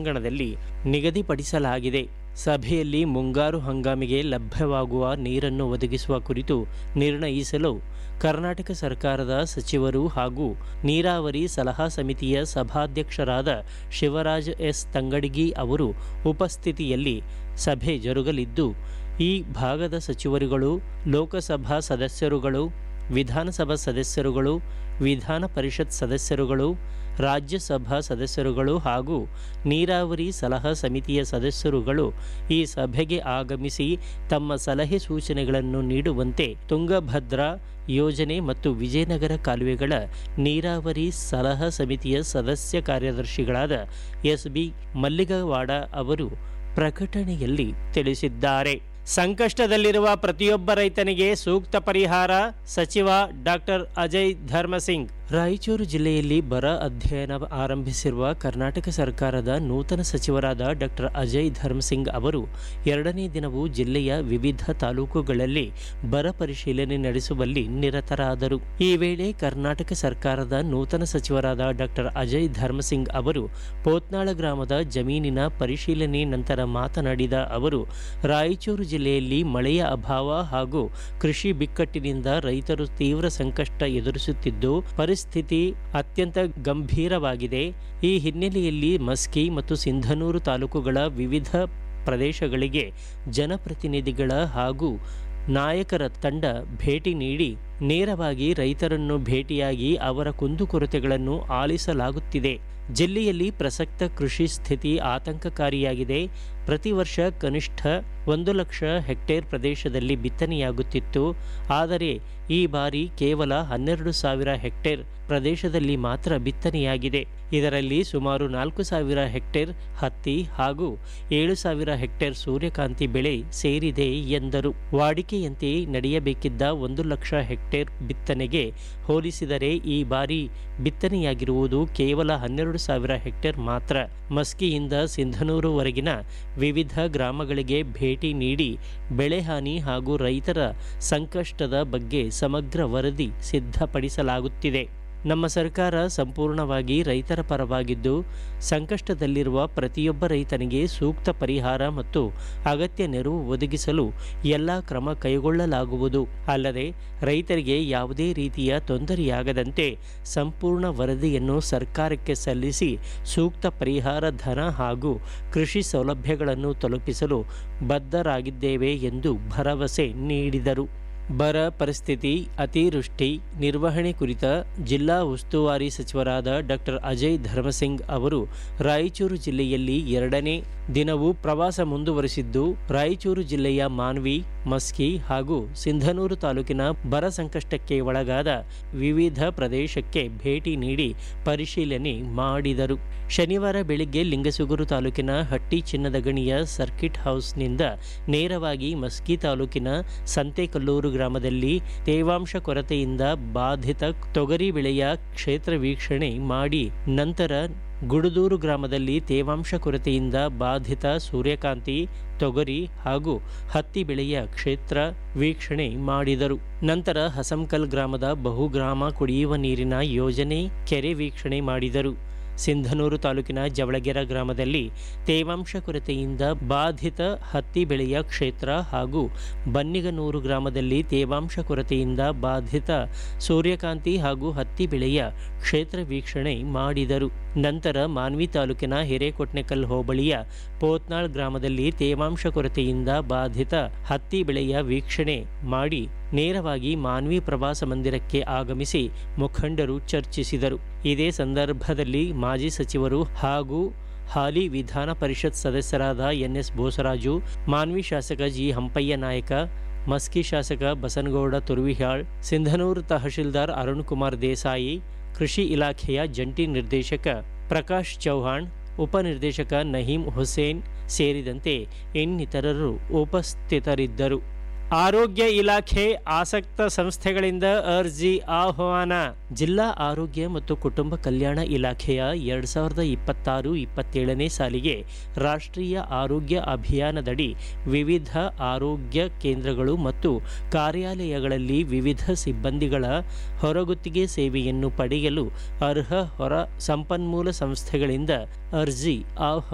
ಸಭಾಂಗಣದಲ್ಲಿ ನಿಗದಿಪಡಿಸಲಾಗಿದೆ ಸಭೆಯಲ್ಲಿ ಮುಂಗಾರು ಹಂಗಾಮಿಗೆ ಲಭ್ಯವಾಗುವ ನೀರನ್ನು ಒದಗಿಸುವ ಕುರಿತು ನಿರ್ಣಯಿಸಲು ಕರ್ನಾಟಕ ಸರ್ಕಾರದ ಸಚಿವರು ಹಾಗೂ ನೀರಾವರಿ ಸಲಹಾ ಸಮಿತಿಯ ಸಭಾಧ್ಯಕ್ಷರಾದ ಶಿವರಾಜ್ ಎಸ್ ತಂಗಡಗಿ ಅವರು ಉಪಸ್ಥಿತಿಯಲ್ಲಿ ಸಭೆ ಜರುಗಲಿದ್ದು ಈ ಭಾಗದ ಸಚಿವರುಗಳು ಲೋಕಸಭಾ ಸದಸ್ಯರುಗಳು ವಿಧಾನಸಭಾ ಸದಸ್ಯರುಗಳು ವಿಧಾನ ಪರಿಷತ್ ಸದಸ್ಯರುಗಳು ರಾಜ್ಯಸಭಾ ಸದಸ್ಯರುಗಳು ಹಾಗೂ ನೀರಾವರಿ ಸಲಹಾ ಸಮಿತಿಯ ಸದಸ್ಯರುಗಳು ಈ ಸಭೆಗೆ ಆಗಮಿಸಿ ತಮ್ಮ ಸಲಹೆ ಸೂಚನೆಗಳನ್ನು ನೀಡುವಂತೆ ತುಂಗಭದ್ರಾ ಯೋಜನೆ ಮತ್ತು ವಿಜಯನಗರ ಕಾಲುವೆಗಳ ನೀರಾವರಿ ಸಲಹಾ ಸಮಿತಿಯ ಸದಸ್ಯ ಕಾರ್ಯದರ್ಶಿಗಳಾದ ಎಸ್ ಬಿ ಮಲ್ಲಿಗವಾಡ ಅವರು ಪ್ರಕಟಣೆಯಲ್ಲಿ ತಿಳಿಸಿದ್ದಾರೆ ಸಂಕಷ್ಟದಲ್ಲಿರುವ ಪ್ರತಿಯೊಬ್ಬ ರೈತನಿಗೆ ಸೂಕ್ತ ಪರಿಹಾರ ಸಚಿವ ಡಾಕ್ಟರ್ ಅಜಯ್ ಧರ್ಮಸಿಂಗ್ ರಾಯಚೂರು ಜಿಲ್ಲೆಯಲ್ಲಿ ಬರ ಅಧ್ಯಯನ ಆರಂಭಿಸಿರುವ ಕರ್ನಾಟಕ ಸರ್ಕಾರದ ನೂತನ ಸಚಿವರಾದ ಡಾಕ್ಟರ್ ಅಜಯ್ ಧರ್ಮಸಿಂಗ್ ಅವರು ಎರಡನೇ ದಿನವೂ ಜಿಲ್ಲೆಯ ವಿವಿಧ ತಾಲೂಕುಗಳಲ್ಲಿ ಬರ ಪರಿಶೀಲನೆ ನಡೆಸುವಲ್ಲಿ ನಿರತರಾದರು ಈ ವೇಳೆ ಕರ್ನಾಟಕ ಸರ್ಕಾರದ ನೂತನ ಸಚಿವರಾದ ಡಾಕ್ಟರ್ ಅಜಯ್ ಧರ್ಮಸಿಂಗ್ ಅವರು ಪೋತ್ನಾಳ ಗ್ರಾಮದ ಜಮೀನಿನ ಪರಿಶೀಲನೆ ನಂತರ ಮಾತನಾಡಿದ ಅವರು ರಾಯಚೂರು ಜಿಲ್ಲೆಯಲ್ಲಿ ಮಳೆಯ ಅಭಾವ ಹಾಗೂ ಕೃಷಿ ಬಿಕ್ಕಟ್ಟಿನಿಂದ ರೈತರು ತೀವ್ರ ಸಂಕಷ್ಟ ಎದುರಿಸುತ್ತಿದ್ದು ಪರಿಸ್ಥಿತಿ ಅತ್ಯಂತ ಗಂಭೀರವಾಗಿದೆ ಈ ಹಿನ್ನೆಲೆಯಲ್ಲಿ ಮಸ್ಕಿ ಮತ್ತು ಸಿಂಧನೂರು ತಾಲೂಕುಗಳ ವಿವಿಧ ಪ್ರದೇಶಗಳಿಗೆ ಜನಪ್ರತಿನಿಧಿಗಳ ಹಾಗೂ ನಾಯಕರ ತಂಡ ಭೇಟಿ ನೀಡಿ ನೇರವಾಗಿ ರೈತರನ್ನು ಭೇಟಿಯಾಗಿ ಅವರ ಕುಂದುಕೊರತೆಗಳನ್ನು ಆಲಿಸಲಾಗುತ್ತಿದೆ ಜಿಲ್ಲೆಯಲ್ಲಿ ಪ್ರಸಕ್ತ ಕೃಷಿ ಸ್ಥಿತಿ ಆತಂಕಕಾರಿಯಾಗಿದೆ ಪ್ರತಿ ವರ್ಷ ಕನಿಷ್ಠ ಒಂದು ಲಕ್ಷ ಹೆಕ್ಟೇರ್ ಪ್ರದೇಶದಲ್ಲಿ ಬಿತ್ತನೆಯಾಗುತ್ತಿತ್ತು ಆದರೆ ಈ ಬಾರಿ ಕೇವಲ ಹನ್ನೆರಡು ಸಾವಿರ ಹೆಕ್ಟೇರ್ ಪ್ರದೇಶದಲ್ಲಿ ಮಾತ್ರ ಬಿತ್ತನೆಯಾಗಿದೆ ಇದರಲ್ಲಿ ಸುಮಾರು ನಾಲ್ಕು ಸಾವಿರ ಹೆಕ್ಟೇರ್ ಹತ್ತಿ ಹಾಗೂ ಏಳು ಸಾವಿರ ಹೆಕ್ಟೇರ್ ಸೂರ್ಯಕಾಂತಿ ಬೆಳೆ ಸೇರಿದೆ ಎಂದರು ವಾಡಿಕೆಯಂತೆ ನಡೆಯಬೇಕಿದ್ದ ಒಂದು ಲಕ್ಷ ಹೆಕ್ಟೇರ್ ಬಿತ್ತನೆಗೆ ಹೋಲಿಸಿದರೆ ಈ ಬಾರಿ ಬಿತ್ತನೆಯಾಗಿರುವುದು ಕೇವಲ ಹನ್ನೆರಡು ಸಾವಿರ ಹೆಕ್ಟೇರ್ ಮಾತ್ರ ಮಸ್ಕಿಯಿಂದ ಸಿಂಧನೂರುವರೆಗಿನ ವಿವಿಧ ಗ್ರಾಮಗಳಿಗೆ ಭೇಟಿ ನೀಡಿ ಬೆಳೆಹಾನಿ ಹಾಗೂ ರೈತರ ಸಂಕಷ್ಟದ ಬಗ್ಗೆ ಸಮಗ್ರ ವರದಿ ಸಿದ್ಧಪಡಿಸಲಾಗುತ್ತಿದೆ ನಮ್ಮ ಸರ್ಕಾರ ಸಂಪೂರ್ಣವಾಗಿ ರೈತರ ಪರವಾಗಿದ್ದು ಸಂಕಷ್ಟದಲ್ಲಿರುವ ಪ್ರತಿಯೊಬ್ಬ ರೈತನಿಗೆ ಸೂಕ್ತ ಪರಿಹಾರ ಮತ್ತು ಅಗತ್ಯ ನೆರವು ಒದಗಿಸಲು ಎಲ್ಲ ಕ್ರಮ ಕೈಗೊಳ್ಳಲಾಗುವುದು ಅಲ್ಲದೆ ರೈತರಿಗೆ ಯಾವುದೇ ರೀತಿಯ ತೊಂದರೆಯಾಗದಂತೆ ಸಂಪೂರ್ಣ ವರದಿಯನ್ನು ಸರ್ಕಾರಕ್ಕೆ ಸಲ್ಲಿಸಿ ಸೂಕ್ತ ಪರಿಹಾರ ಧನ ಹಾಗೂ ಕೃಷಿ ಸೌಲಭ್ಯಗಳನ್ನು ತಲುಪಿಸಲು ಬದ್ಧರಾಗಿದ್ದೇವೆ ಎಂದು ಭರವಸೆ ನೀಡಿದರು ಬರ ಪರಿಸ್ಥಿತಿ ಅತಿವೃಷ್ಟಿ ನಿರ್ವಹಣೆ ಕುರಿತ ಜಿಲ್ಲಾ ಉಸ್ತುವಾರಿ ಸಚಿವರಾದ ಡಾಕ್ಟರ್ ಅಜಯ್ ಧರ್ಮಸಿಂಗ್ ಅವರು ರಾಯಚೂರು ಜಿಲ್ಲೆಯಲ್ಲಿ ಎರಡನೇ ದಿನವೂ ಪ್ರವಾಸ ಮುಂದುವರಿಸಿದ್ದು ರಾಯಚೂರು ಜಿಲ್ಲೆಯ ಮಾನ್ವಿ ಮಸ್ಕಿ ಹಾಗೂ ಸಿಂಧನೂರು ತಾಲೂಕಿನ ಬರ ಸಂಕಷ್ಟಕ್ಕೆ ಒಳಗಾದ ವಿವಿಧ ಪ್ರದೇಶಕ್ಕೆ ಭೇಟಿ ನೀಡಿ ಪರಿಶೀಲನೆ ಮಾಡಿದರು ಶನಿವಾರ ಬೆಳಿಗ್ಗೆ ಲಿಂಗಸುಗೂರು ತಾಲೂಕಿನ ಹಟ್ಟಿ ಚಿನ್ನದ ಗಣಿಯ ಸರ್ಕಿಟ್ ಹೌಸ್ನಿಂದ ನೇರವಾಗಿ ಮಸ್ಕಿ ತಾಲೂಕಿನ ಸಂತೆಕಲ್ಲೂರು ಗ್ರಾಮದಲ್ಲಿ ತೇವಾಂಶ ಕೊರತೆಯಿಂದ ಬಾಧಿತ ತೊಗರಿ ಬೆಳೆಯ ಕ್ಷೇತ್ರ ವೀಕ್ಷಣೆ ಮಾಡಿ ನಂತರ ಗುಡುದೂರು ಗ್ರಾಮದಲ್ಲಿ ತೇವಾಂಶ ಕೊರತೆಯಿಂದ ಬಾಧಿತ ಸೂರ್ಯಕಾಂತಿ ತೊಗರಿ ಹಾಗೂ ಹತ್ತಿ ಬೆಳೆಯ ಕ್ಷೇತ್ರ ವೀಕ್ಷಣೆ ಮಾಡಿದರು ನಂತರ ಹಸಂಕಲ್ ಗ್ರಾಮದ ಬಹುಗ್ರಾಮ ಕುಡಿಯುವ ನೀರಿನ ಯೋಜನೆ ಕೆರೆ ವೀಕ್ಷಣೆ ಮಾಡಿದರು ಸಿಂಧನೂರು ತಾಲೂಕಿನ ಜವಳಗೆರ ಗ್ರಾಮದಲ್ಲಿ ತೇವಾಂಶ ಕೊರತೆಯಿಂದ ಬಾಧಿತ ಹತ್ತಿ ಬೆಳೆಯ ಕ್ಷೇತ್ರ ಹಾಗೂ ಬನ್ನಿಗನೂರು ಗ್ರಾಮದಲ್ಲಿ ತೇವಾಂಶ ಕೊರತೆಯಿಂದ ಬಾಧಿತ ಸೂರ್ಯಕಾಂತಿ ಹಾಗೂ ಹತ್ತಿ ಬೆಳೆಯ ಕ್ಷೇತ್ರ ವೀಕ್ಷಣೆ ಮಾಡಿದರು ನಂತರ ಮಾನ್ವಿ ತಾಲೂಕಿನ ಹಿರೇಕೊಟ್ನೆಕಲ್ ಹೋಬಳಿಯ ಪೋತ್ನಾಳ್ ಗ್ರಾಮದಲ್ಲಿ ತೇವಾಂಶ ಕೊರತೆಯಿಂದ ಬಾಧಿತ ಹತ್ತಿ ಬೆಳೆಯ ವೀಕ್ಷಣೆ ಮಾಡಿ ನೇರವಾಗಿ ಮಾನ್ವಿ ಪ್ರವಾಸ ಮಂದಿರಕ್ಕೆ ಆಗಮಿಸಿ ಮುಖಂಡರು ಚರ್ಚಿಸಿದರು ಇದೇ ಸಂದರ್ಭದಲ್ಲಿ ಮಾಜಿ ಸಚಿವರು ಹಾಗೂ ಹಾಲಿ ವಿಧಾನ ಪರಿಷತ್ ಸದಸ್ಯರಾದ ಎನ್ಎಸ್ ಬೋಸರಾಜು ಮಾನ್ವಿ ಶಾಸಕ ಜಿ ಹಂಪಯ್ಯ ನಾಯಕ ಮಸ್ಕಿ ಶಾಸಕ ಬಸನಗೌಡ ತುರ್ವಿಹಾಳ್ ಸಿಂಧನೂರು ತಹಶೀಲ್ದಾರ್ ಅರುಣ್ ಕುಮಾರ್ ದೇಸಾಯಿ ಕೃಷಿ ಇಲಾಖೆಯ ಜಂಟಿ ನಿರ್ದೇಶಕ ಪ್ರಕಾಶ್ ಚೌಹಾಣ್ ಉಪನಿರ್ದೇಶಕ ನಹೀಂ ಹುಸೇನ್ ಸೇರಿದಂತೆ ಇನ್ನಿತರರು ಉಪಸ್ಥಿತರಿದ್ದರು ಆರೋಗ್ಯ ಇಲಾಖೆ ಆಸಕ್ತ ಸಂಸ್ಥೆಗಳಿಂದ ಅರ್ಜಿ ಆಹ್ವಾನ ಜಿಲ್ಲಾ ಆರೋಗ್ಯ ಮತ್ತು ಕುಟುಂಬ ಕಲ್ಯಾಣ ಇಲಾಖೆಯ ಎರಡು ಸಾವಿರದ ಇಪ್ಪತ್ತಾರು ಇಪ್ಪತ್ತೇಳನೇ ಸಾಲಿಗೆ ರಾಷ್ಟ್ರೀಯ ಆರೋಗ್ಯ ಅಭಿಯಾನದಡಿ ವಿವಿಧ ಆರೋಗ್ಯ ಕೇಂದ್ರಗಳು ಮತ್ತು ಕಾರ್ಯಾಲಯಗಳಲ್ಲಿ ವಿವಿಧ ಸಿಬ್ಬಂದಿಗಳ ಹೊರಗುತ್ತಿಗೆ ಸೇವೆಯನ್ನು ಪಡೆಯಲು ಅರ್ಹ ಹೊರ ಸಂಪನ್ಮೂಲ ಸಂಸ್ಥೆಗಳಿಂದ ಅರ್ಜಿ ಆಹ್ವಾನ